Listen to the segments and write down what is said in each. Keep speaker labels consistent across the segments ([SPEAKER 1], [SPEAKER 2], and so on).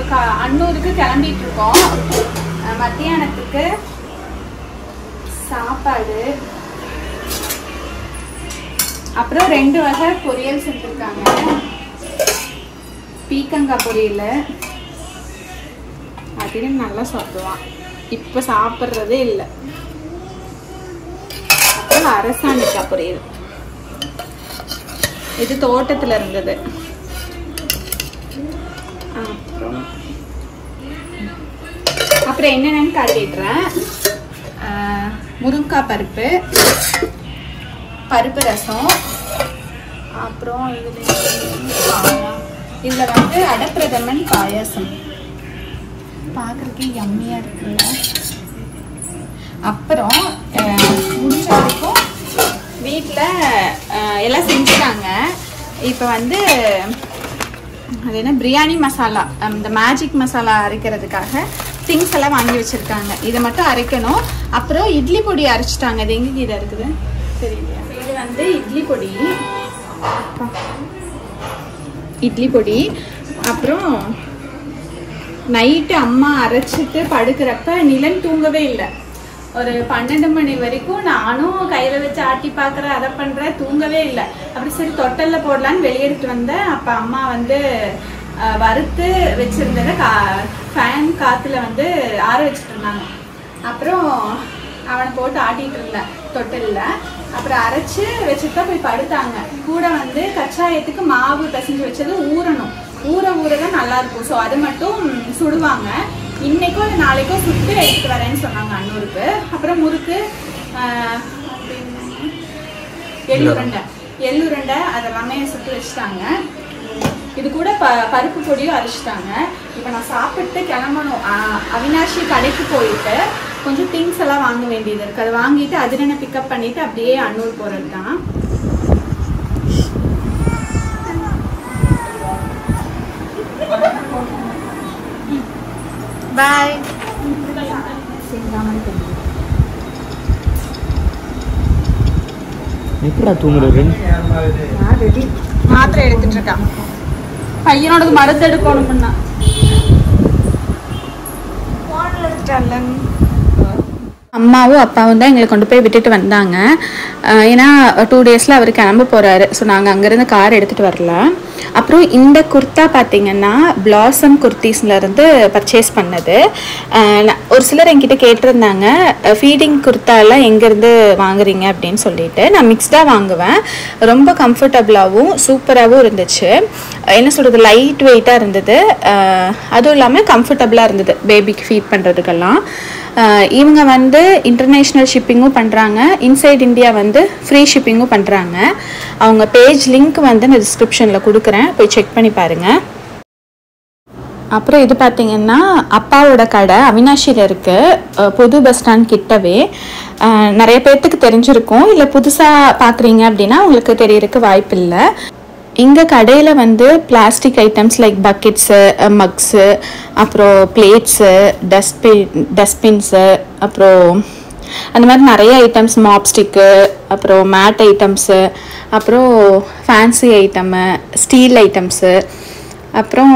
[SPEAKER 1] க- அன்னூருக்கு கிளம்பிட்டு இருக்கோம் அஹ் மத்தியானத்துக்கு சாப்பாடு அப்புறம் ரெண்டு வகை பொரியல் செஞ்சுருக்காங்க பீக்கங்காய் பொரியல் அதையும் நல்லா சாப்பிடுவான் இப்போ சாப்பிட்றதே இல்லை அப்புறம் அரசாணிக்காய் பொரியல் இது தோட்டத்தில் இருந்தது அப்புறம் அப்புறம் என்னென்னு காட்டிடுறேன் ஆஹ் முருங்கைக்காய் பருப்பு பருப்பு ரசம் அப்புறம் இதில் இதில் வந்து அடப்பிரதமன் பாயாசம் பார்க்குறதுக்கே யம்மியாக இருக்குல்ல அப்புறம் ஆஹ் முடிஞ்ச வரைக்கும் வீட்டில் எல்லாம் செஞ்சுட்டாங்க இப்போ வந்து அது என்ன பிரியாணி மசாலா அஹ் இந்த மேஜிக் மசாலா அரைக்கிறதுக்காக திங்ஸ் எல்லாம் வாங்கி வச்சிருக்காங்க இதை மட்டும் அரைக்கணும் அப்புறம் இட்லி பொடி அரைச்சிட்டாங்க இது எங்க கீழே இருக்குது தெரியலையா இது வந்து இட்லி பொடி அப்பா. இட்லி பொடி அப்புறம் நைட்டு அம்மா அரைச்சிட்டு படுக்கிறப்ப நிலன் தூங்கவே இல்லை ஒரு பன்னெண்டு மணி வரைக்கும் நானும் கையில வச்சு ஆட்டி பார்க்குறேன் அதை பண்றேன் தூங்கவே இல்லை அப்படி சரி தொட்டல்ல போடலான்னு வெளியெடுத்து வந்தேன் அப்ப அம்மா வந்து அஹ், வறுத்து வச்சிருந்ததை கா ஃபேன் காத்துல வந்து ஆற வச்சுட்டு இருந்தாங்க அப்புறம் அவனை போட்டு ஆட்டிட்டு இருந்தேன் தொட்டல்ல அப்புறம் அரைச்சு வச்சுட்டு தான் போய் படுத்தாங்க கூட வந்து கச்சாயத்துக்கு மாவு பிசைஞ்சு வச்சது ஊறணும் ஊற ஊற தான் நல்லா இருக்கும் ஸோ அது மட்டும் சுடுவாங்க இன்னைக்கோ இல்லை நாளைக்கோ சுட்டு எடுத்துட்டு வரேன்னு சொன்னாங்க அன்னூருக்கு அப்புறம் முறுக்கு ஆஹ், அது என்னங்க? எள்ளுருண்டை எள்ளுருண்டை அதெல்லாமே சுட்டு வச்சுட்டாங்க இது கூட ப பருப்பு பொடியும் அரைச்சிட்டாங்க இப்போ நான் சாப்பிட்டு கிளம்பணும் ஆஹ், அவினாஷி கடைக்கு போயிட்டு கொஞ்சம் திங்ஸ் எல்லாம் வாங்க வேண்டியது இருக்கு அதை வாங்கிட்டு அதிரனை பிக்கப் பண்ணிட்டு அப்படியே அன்னூர் போறது தான் பாய்
[SPEAKER 2] எப்படா தூங்குறது
[SPEAKER 1] மாத்திரை எடுத்துட்டு இருக்கான் பையனோட மருந்து எடுக்கணும்னா அம்மாவும் அப்பாவும் தான் எங்களை கொண்டு போய் விட்டுட்டு வந்தாங்க அஹ் ஏன்னா டூ டேஸில் அவர் கிளம்ப போகிறாரு ஸோ நாங்கள் அங்கேருந்து கார் எடுத்துகிட்டு வரல அப்புறம் இந்த குர்த்தா பார்த்தீங்கன்னா பிளாசம் குர்த்திஸ்லேருந்து பர்ச்சேஸ் பண்ணது அஹ் நான்- ஒரு சிலர் என்கிட்ட கேட்டிருந்தாங்க ஃபீடிங் குர்த்தாலாம் எங்கேருந்து வாங்குறீங்க அப்படின்னு சொல்லிட்டு நான் மிக்ஸ்டாக வாங்குவேன் ரொம்ப கம்ஃபர்டபுளாகவும் சூப்பராகவும் இருந்துச்சு அஹ் என்ன சொல்கிறது லைட் வெயிட்டாக இருந்தது அஹ் அதுவும் இல்லாமல் கம்ஃபர்டபுளாக இருந்தது பேபிக்கு ஃபீட் பண்ணுறதுக்கெல்லாம் அஹ் இவங்க வந்து இன்டர்நேஷ்னல் ஷிப்பிங்கும் பண்ணுறாங்க இன்சைட் இந்தியா வந்து ஃப்ரீ ஷிப்பிங்கும் பண்ணுறாங்க அவங்க பேஜ் லிங்க் வந்து நான் டிஸ்கிரிப்ஷனில் கொடுக்குறேன் போய் செக் பண்ணி பாருங்கள் அப்புறம் இது பார்த்தீங்கன்னா அப்பாவோட கடை அவினாஷியில் இருக்குது புது பஸ் ஸ்டாண்ட் கிட்டவே அஹ் நிறைய பேர்த்துக்கு தெரிஞ்சிருக்கும் இல்லை புதுசாக பார்க்குறீங்க அப்படின்னா உங்களுக்கு தெரியறதுக்கு வாய்ப்பு இல்லை இங்கே கடையில் வந்து plastic items like buckets mugs அப்புறம் பிளேட்ஸு டஸ்ட்பின் டஸ்ட்பின்ஸு அப்புறம் அந்த மாதிரி நிறைய ஐட்டம்ஸ் மாப்ஸ்டிக்கு அப்புறம் மேட் ஐட்டம்ஸு அப்புறம் ஃபேன்சி ஐட்டமு ஸ்டீல் ஐட்டம்ஸு அப்புறம்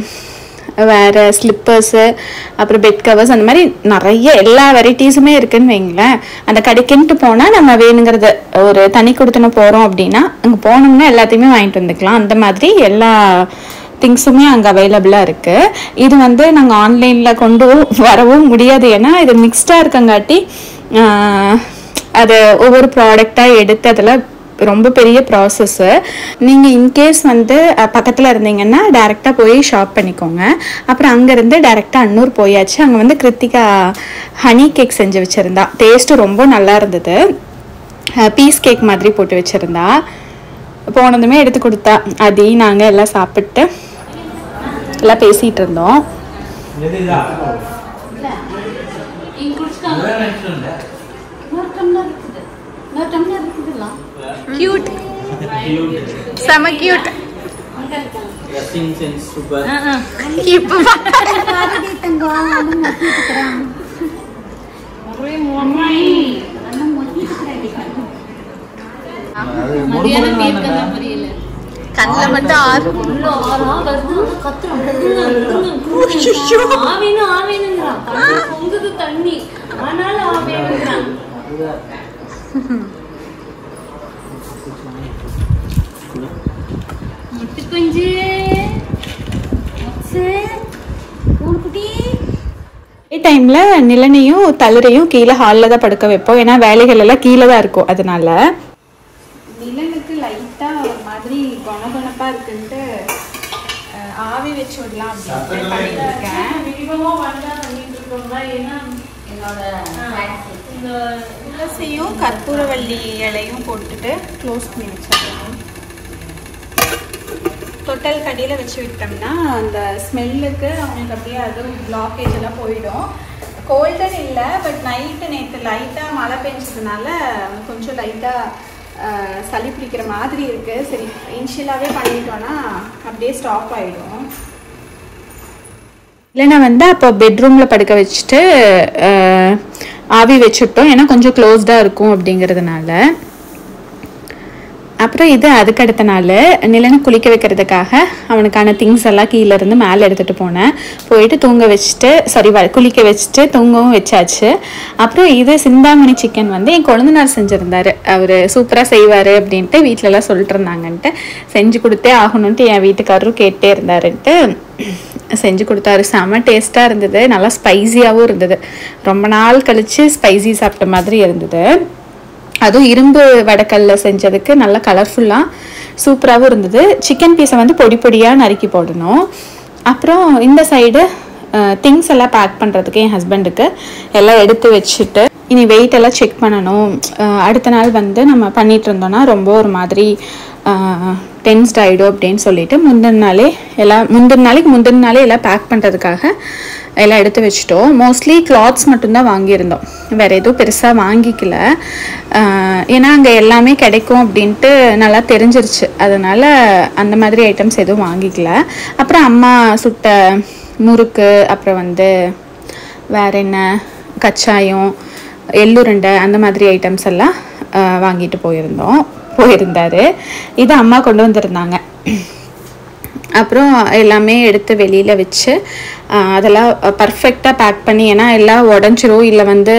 [SPEAKER 1] வேறு ஸ்லிப்பர்ஸு அப்புறம் பெட் கவர்ஸ் அந்த மாதிரி நிறைய எல்லா வெரைட்டிஸுமே இருக்குன்னு வைங்களேன் அந்த கடைக்குன்ட்டு போனால் நம்ம வேணுங்கிறது ஒரு தனி கொடுத்துன போகிறோம் அப்படின்னா அங்கே போனோம்னா எல்லாத்தையுமே வாங்கிட்டு வந்துக்கலாம் அந்த மாதிரி எல்லா திங்ஸுமே அங்கே அவைலபிளாக இருக்குது இது வந்து நாங்கள் ஆன்லைனில் கொண்டு வரவும் முடியாது ஏன்னா இது மிக்ஸ்டாக இருக்கங்காட்டி ஆஹ், அது ஒவ்வொரு ப்ராடக்டாக எடுத்து அதில் ரொம்ப பெரிய ப்ராசஸ்ஸு நீங்கள் இன்கேஸ் வந்து பக்கத்தில் இருந்தீங்கன்னா டேரெக்டாக போய் ஷாப் பண்ணிக்கோங்க அப்புறம் அங்கேருந்து டேரெக்டாக அன்னூர் போயாச்சு அங்கே வந்து கிருத்திகா ஹனி கேக் செஞ்சு வச்சுருந்தா டேஸ்ட்டு ரொம்ப நல்லா இருந்தது பீஸ் கேக் மாதிரி போட்டு வச்சுருந்தா போனதுமே எடுத்து கொடுத்தா அதையும் நாங்கள் எல்லாம் சாப்பிட்டு எல்லாம் பேசிகிட்டு இருந்தோம் கியூட் செம கியூட்
[SPEAKER 2] சூப்பர்
[SPEAKER 1] இப்போ கண்ணில் மட்டும் ஆறு
[SPEAKER 2] ஆவேணும் ஆவேணுங்கிறான் கண்ணு பொங்குது தண்ணி ஆனாலும் ஆவேணுங்கிறான் முத்து குஞ்சு முத்து, கூடுக்குட்டி
[SPEAKER 1] அதே டைம்ல நிலனையும் தளிரையும் கீழே ஹாலில் தான் படுக்க வைப்போம் ஏன்னா வேலைகள் எல்லாம் கீழே தான் இருக்கும் அதனால நிலனுக்கு லைட்டா ஒரு மாதிரி குணகுணப்பா இருக்குன்ட்டு அஹ், ஆவி வச்சு விடலாம் அப்படின்னு பண்ணிட்டு இருக்கேன்
[SPEAKER 2] விரிவமா வந்தா பண்ணிட்டு இருக்கோம்னா ஏன்னா என்னோட இந்த
[SPEAKER 1] துளசியும் கற்பூரவள்ளி இலையும் போட்டுட்டு க்ளோஸ் பண்ணி வச்சிடலாம் தொட்டல் கடியில் வச்சு விட்டோம்னா அந்த ஸ்மெல்லுக்கு அவங்களுக்கு அப்படியே அது பிளாக்கேஜ் எல்லாம் போயிடும் கோல்டன் இல்லை பட் நைட்டு நேற்று லைட்டாக மழை பெஞ்சதுனால கொஞ்சம் லைட்டாக சளி பிடிக்கிற மாதிரி இருக்குது சரி இனிஷியலாகவே பண்ணிட்டோன்னா அப்படியே ஸ்டாப் ஆகிடும் இல்லைன்னா வந்து அப்போ பெட்ரூமில் படுக்க வச்சுட்டு அஹ், ஆவி வச்சுட்டோம் ஏன்னா கொஞ்சம் க்ளோஸ்டாக இருக்கும் அப்படிங்கிறதுனால அப்புறம் இது அதுக்கு அடுத்த நாள் நிலனை குளிக்க வைக்கிறதுக்காக அவனுக்கான திங்ஸ் எல்லாம் கீழே இருந்து மேலே எடுத்துகிட்டு போனேன் போயிட்டு தூங்க வச்சுட்டு சாரி குளிக்க வச்சுட்டு தூங்கவும் வச்சாச்சு அப்புறம் இது சிந்தாமணி சிக்கன் வந்து என் கொழுந்தனார் செஞ்சுருந்தாரு அவர் சூப்பராக செய்வார் அப்படின்ட்டு வீட்டிலலாம் சொல்லிட்டு இருந்தாங்கன்ட்டு செஞ்சு கொடுத்தே ஆகணுன்ட்டு என் வீட்டுக்காரரும் கேட்டே இருந்தாருன்ட்டு செஞ்சு கொடுத்தாரு செம டேஸ்ட்டாக இருந்தது நல்லா ஸ்பைசியாகவும் இருந்தது ரொம்ப நாள் கழித்து ஸ்பைசி சாப்பிட்ட மாதிரி இருந்தது அதுவும் இரும்பு வடக்கல்ல செஞ்சதுக்கு நல்லா கலர்ஃபுல்லாக சூப்பராகவும் இருந்தது சிக்கன் பீஸை வந்து பொடி பொடியாக நறுக்கி போடணும் அப்புறம் இந்த சைடு திங்ஸ் எல்லாம் பேக் பண்ணுறதுக்கு என் ஹஸ்பண்டுக்கு எல்லாம் எடுத்து வச்சுட்டு இனி வெயிட் எல்லாம் செக் பண்ணணும் அஹ் அடுத்த நாள் வந்து நம்ம பண்ணிட்டு இருந்தோம்னா ரொம்ப ஒரு மாதிரி டென்ஸ்ட் ஆகிடும் அப்படின்னு சொல்லிட்டு முந்தின நாளே எல்லாம் முந்தின நாளைக்கு முந்தின நாளே எல்லாம் பேக் பண்ணுறதுக்காக எல்லாம் எடுத்து வச்சுட்டோம் மோஸ்ட்லி கிளாத்ஸ் மட்டும்தான் வாங்கியிருந்தோம் வேறு எதுவும் பெருசாக வாங்கிக்கல ஆஹ் ஏன்னா அங்கே எல்லாமே கிடைக்கும் அப்படின்ட்டு நல்லா தெரிஞ்சிருச்சு அதனால் அந்த மாதிரி ஐட்டம்ஸ் எதுவும் வாங்கிக்கல அப்புறம் அம்மா சுட்ட முறுக்கு அப்புறம் வந்து வேற என்ன கச்சாயம் எள்ளுருண்டை அந்த மாதிரி ஐட்டம்ஸ் எல்லாம் ஆஹ் வாங்கிட்டு போயிருந்தோம் போயிருந்தாரு இது அம்மா கொண்டு வந்திருந்தாங்க அப்புறம் எல்லாமே எடுத்து வெளியில் வச்சு ஆஹ் அதெல்லாம் பர்ஃபெக்டாக பேக் பண்ணி ஏன்னா எல்லாம் உடஞ்சிரும் இல்லை வந்து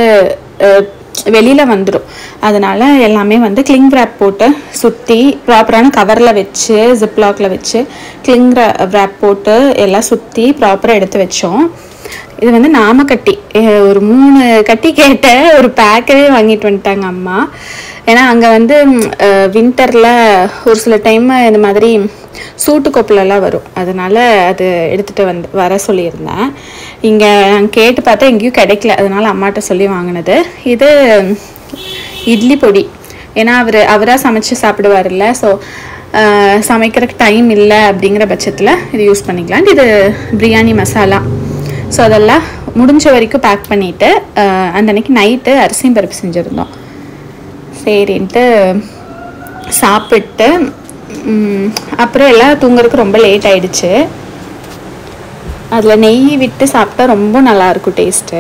[SPEAKER 1] வெளியில் வந்துடும் அதனால எல்லாமே வந்து கிளிங் ரேப் போட்டு சுற்றி ப்ராப்பரான கவரில் வச்சு ஜிப்லாக்ல வச்சு கிளிங் ரேப் போட்டு எல்லாம் சுற்றி ப்ராப்பராக எடுத்து வச்சோம் இது வந்து நாமக்கட்டி அஹ் ஒரு மூணு கட்டி கேட்ட ஒரு பேக்கவே வாங்கிட்டு வந்துட்டாங்க அம்மா ஏன்னா அங்கே வந்து வின்டரில் ஒரு சில டைம் இந்த மாதிரி சூட்டு கொப்பலெல்லாம் வரும் அதனால அது எடுத்துகிட்டு வந்து வர சொல்லியிருந்தேன் இங்கே நான் கேட்டு பார்த்தா எங்கேயும் கிடைக்கல அதனால அம்மாட்ட சொல்லி வாங்கினது இது இட்லி பொடி ஏன்னா அவர் அவராக சமைச்சு சாப்பிடுவார்ல ஸோ சமைக்கிறதுக்கு டைம் இல்லை அப்படிங்கிற பட்சத்தில் இது யூஸ் பண்ணிக்கலாம் இது பிரியாணி மசாலா ஸோ அதெல்லாம் முடிஞ்ச வரைக்கும் பேக் பண்ணிவிட்டு அந்த அன்னைக்கு நைட்டு அரிசியும் பருப்பு செஞ்சுருந்தோம் சரின்ட்டு சாப்பிட்டு ம், அப்புறம் எல்லாம் தூங்குறதுக்கு ரொம்ப லேட் ஆயிடுச்சு அதில் நெய் விட்டு சாப்பிட்டா ரொம்ப நல்லா இருக்கும் டேஸ்ட்டு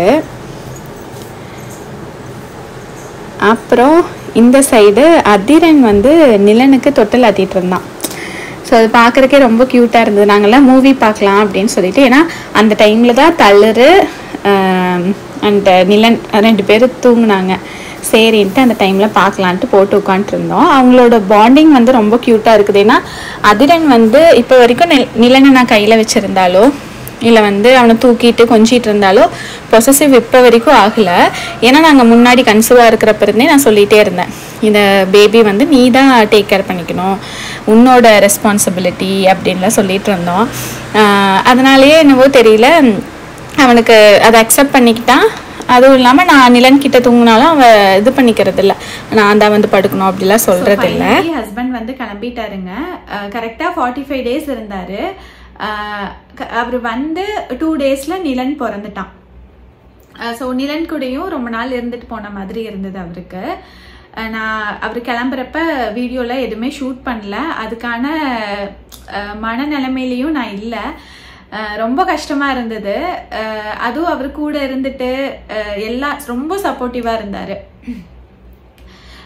[SPEAKER 1] அப்புறம் இந்த சைடு அதிரன் வந்து நிலனுக்கு தொட்டில் ஆத்திட்டு இருந்தான் ஸோ அது பார்க்குறக்கே ரொம்ப க்யூட்டாக இருந்தது நாங்கள்லாம் மூவி பார்க்கலாம் அப்படின்னு சொல்லிட்டு ஏன்னா அந்த டைமில் தான் தளிர் அண்ட் நிலன் ரெண்டு பேரும் தூங்குனாங்க சரின்ட்டு அந்த டைமில் பார்க்கலான்ட்டு போட்டு உட்காந்துருந்தோம் அவங்களோட பாண்டிங் வந்து ரொம்ப க்யூட்டாக இருக்குது ஏன்னா அதிரன் வந்து இப்போ வரைக்கும் நில நிலனை நான் கையில் வச்சுருந்தாலோ இல்லை வந்து அவனை தூக்கிட்டு கொஞ்சிட்டு இருந்தாலோ பொசசிவ் இப்போ வரைக்கும் ஆகலை ஏன்னா நாங்கள் முன்னாடி கன்சீவாக இருக்கிறப்ப இருந்தே நான் சொல்லிகிட்டே இருந்தேன் இந்த பேபி வந்து நீ தான் டேக் கேர் பண்ணிக்கணும் உன்னோட ரெஸ்பான்சிபிலிட்டி அப்படின்லாம் சொல்லிட்டு இருந்தோம் ஆஹ் அதனாலயே என்னவோ தெரியல அவனுக்கு அதை அக்செப்ட் பண்ணிக்கிட்டான் அதுவும் இல்லாமல் நான் நிலன் கிட்ட தூங்கினாலும் அவன் இது பண்ணிக்கிறது இல்லை நான் தான் வந்து படுக்கணும் அப்படிலாம் சொல்றது இல்லை ஹஸ்பண்ட் வந்து கிளம்பிட்டாருங்க கரெக்டாக ஃபார்ட்டி ஃபைவ் டேஸ் இருந்தார் அவர் வந்து டூ டேஸில் நிலன் பிறந்துட்டான் ஸோ நிலன் கூடயும் ரொம்ப நாள் இருந்துட்டு போன மாதிரி இருந்தது அவருக்கு அஹ் நான் அவர் கிளம்புறப்ப வீடியோவில் எதுவுமே ஷூட் பண்ணல அதுக்கான அஹ், மனநிலைமையிலையும் நான் இல்லை அஹ் ரொம்ப கஷ்டமா இருந்தது அஹ் அதுவும் அவர் கூட இருந்துட்டு அஹ் எல்லா ரொம்ப சப்போர்ட்டிவா இருந்தாரு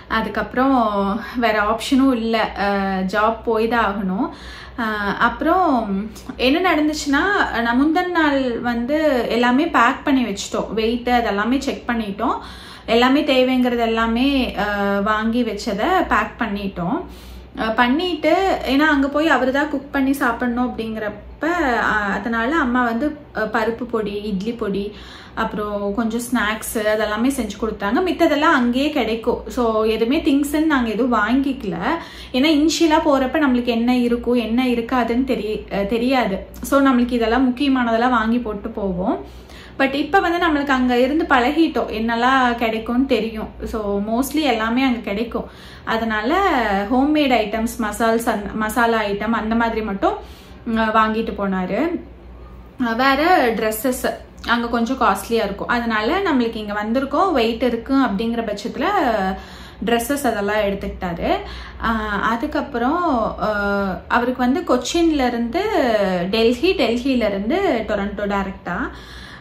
[SPEAKER 1] அதுக்கப்புறம் வேற ஆப்ஷனும் இல்லை ஜாப் போய் தான் ஆகணும் அஹ் அப்புறம் என்ன நடந்துச்சுன்னா நான் முந்தின நாள் வந்து எல்லாமே பேக் பண்ணி வச்சிட்டோம் வெயிட் அதெல்லாமே செக் பண்ணிட்டோம் எல்லாமே தேவைங்கிறது எல்லாமே அஹ், வாங்கி வச்சதை பேக் பண்ணிட்டோம் அஹ், பண்ணிட்டு ஏன்னா அங்கே போய் அவர் தான் குக் பண்ணி சாப்பிடணும் அப்படிங்கிறப்ப அஹ், அதனால அம்மா வந்து அஹ், பருப்பு பொடி இட்லி பொடி அப்புறம் கொஞ்சம் ஸ்நாக்ஸ் அதெல்லாமே செஞ்சு கொடுத்தாங்க மித்ததெல்லாம் அங்கேயே கிடைக்கும் ஸோ எதுவுமே திங்ஸ்ன்னு நாங்கள் எதுவும் வாங்கிக்கல ஏன்னா இனிஷியலாக போகிறப்ப நம்மளுக்கு என்ன இருக்கும் என்ன இருக்காதுன்னு தெரிய அஹ், தெரியாது ஸோ நம்மளுக்கு இதெல்லாம் முக்கியமானதெல்லாம் வாங்கி போட்டு போவோம் பட் இப்போ வந்து நம்மளுக்கு அங்கே இருந்து பழகிட்டோம் என்னெல்லாம் கிடைக்கும்னு தெரியும் ஸோ மோஸ்ட்லி எல்லாமே அங்கே கிடைக்கும் அதனால ஹோம்மேட் ஐட்டம்ஸ் மசால்ஸ் அந்த மசாலா ஐட்டம் அந்த மாதிரி மட்டும் ம், வாங்கிட்டு போனாரு அஹ் வேற ட்ரெஸ்ஸஸ் அங்கே கொஞ்சம் காஸ்ட்லியாக இருக்கும் அதனால நம்மளுக்கு இங்கே வந்திருக்கோம் வெயிட் இருக்கு அப்படிங்கிற பட்சத்தில் ட்ரெஸ்ஸஸ் அதெல்லாம் எடுத்துக்கிட்டாரு அஹ் அதுக்கப்புறம் அஹ் அவருக்கு வந்து கொச்சின்ல இருந்து டெல்லி டெல்லியில இருந்து டொரண்டோ டைரக்டாக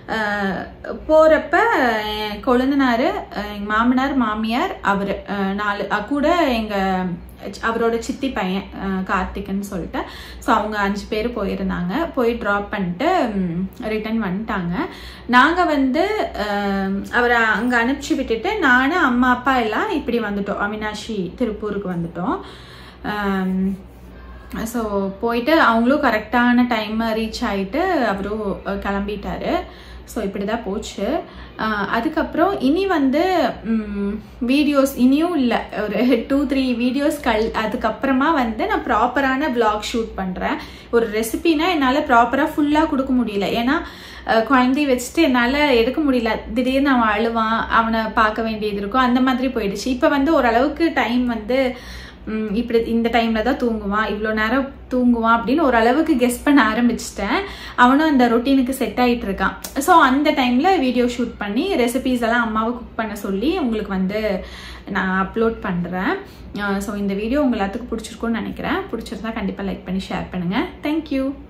[SPEAKER 1] போகிறப்ப என் கொழுந்தனார் எங்கள் மாமனார் மாமியார் அவர் நாலு அஹ் கூட எங்கள் அவரோட சித்தி பையன் அஹ் கார்த்திக்னு சொல்லிட்டு ஸோ அவங்க அஞ்சு பேர் போயிருந்தாங்க போய் ட்ராப் பண்ணிட்டு ரிட்டர்ன் வந்துட்டாங்க நாங்கள் வந்து அஹ், அவரை அங்கே அனுப்பிச்சி விட்டுட்டு நான் அம்மா அப்பா எல்லாம் இப்படி வந்துட்டோம் அவினாஷி திருப்பூருக்கு வந்துட்டோம் அம், ஸோ போயிட்டு அவங்களும் கரெக்டான டைம் ரீச் ஆயிட்டு அவரும் அஹ், கிளம்பிட்டாரு ஸோ இப்படி தான் போச்சு அஹ், அதுக்கப்புறம் இனி வந்து வீடியோஸ் இனியும் இல்லை ஒரு டூ த்ரீ வீடியோஸ் கல் அதுக்கப்புறமா வந்து நான் ப்ராப்பரான vlog ஷூட் பண்ணுறேன் ஒரு ரெசிபினா என்னால் ப்ராப்பராக ஃபுல்லாக கொடுக்க முடியல ஏன்னா அஹ், குழந்தைய வச்சுட்டு என்னால் எடுக்க முடியல திடீர்னு அவன் அழுவான் அவனை பார்க்க வேண்டியது இருக்கும் அந்த மாதிரி போயிடுச்சு இப்போ வந்து ஓரளவுக்கு டைம் வந்து ம், இப்படி இந்த டைம்ல தான் தூங்குவான் இவ்வளோ நேரம் தூங்குவான் அப்படின்னு ஓரளவுக்கு கெஸ் பண்ண ஆரம்பிச்சிட்டேன் அவனும் அந்த ரொட்டீனுக்கு செட் ஆயிட்டு இருக்கான் ஸோ அந்த டைம்ல வீடியோ ஷூட் பண்ணி ரெசிபீஸ் எல்லாம் அம்மாவை குக் பண்ண சொல்லி உங்களுக்கு வந்து நான் அப்லோட் பண்ணுறேன் ஸோ இந்த வீடியோ உங்க எல்லாத்துக்கும் பிடிச்சிருக்கும்னு நினைக்கிறேன் பிடிச்சிருந்தா கண்டிப்பாக லைக் பண்ணி ஷேர் பண்ணுங்கள் தேங்க்யூ